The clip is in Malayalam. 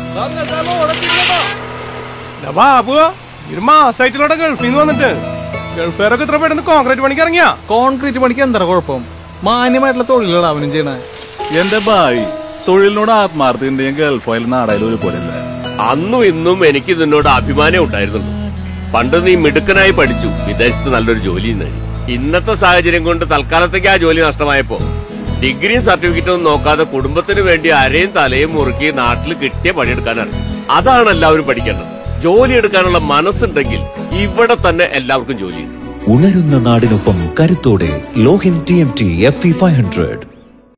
ബാബു ഒരു മാസമായിട്ടുള്ള ഗൾഫിൽ നിന്ന് വന്നിട്ട് ഗൾഫുകാരൊക്കെ ഇത്ര പെട്ടെന്ന് കോൺക്രീറ്റ് പണിക്ക് ഇറങ്ങിയാ കോൺക്രീറ്റ് പണിക്ക് എന്താ കുഴപ്പം മാന്യമായിട്ടുള്ള തൊഴിലാണ് അവനും ചെയ്യണേ എന്റെ ബായി തൊഴിലിനോട് ആത്മാർത്ഥ ഉണ്ടെങ്കിൽ ഗൾഫായാലും നാടായാലും ഒരുപോലെയല്ല അന്നും ഇന്നും എനിക്ക് നിന്നോട് അഭിമാനം ഉണ്ടായിരുന്നുള്ളൂ പണ്ട് നീ മിടുക്കനായി പഠിച്ചു വിദേശത്ത് നല്ലൊരു ജോലി നേടി ഇന്നത്തെ സാഹചര്യം കൊണ്ട് തൽക്കാലത്തേക്ക് ആ ജോലി നഷ്ടമായപ്പോ ഡിഗ്രിയും സർട്ടിഫിക്കറ്റും ഒന്നും നോക്കാതെ കുടുംബത്തിന് വേണ്ടി അരയും തലയും മുറുക്കി നാട്ടിൽ കിട്ടിയ പണിയെടുക്കാനാണ് അതാണ് എല്ലാവരും പഠിക്കേണ്ടത് ജോലി എടുക്കാനുള്ള മനസ്സുണ്ടെങ്കിൽ ഇവിടെ തന്നെ എല്ലാവർക്കും ജോലിയുണ്ട് ഉണരുന്ന നാടിനൊപ്പം കരുത്തോടെ ലോഹിൻ T M T F E five hundred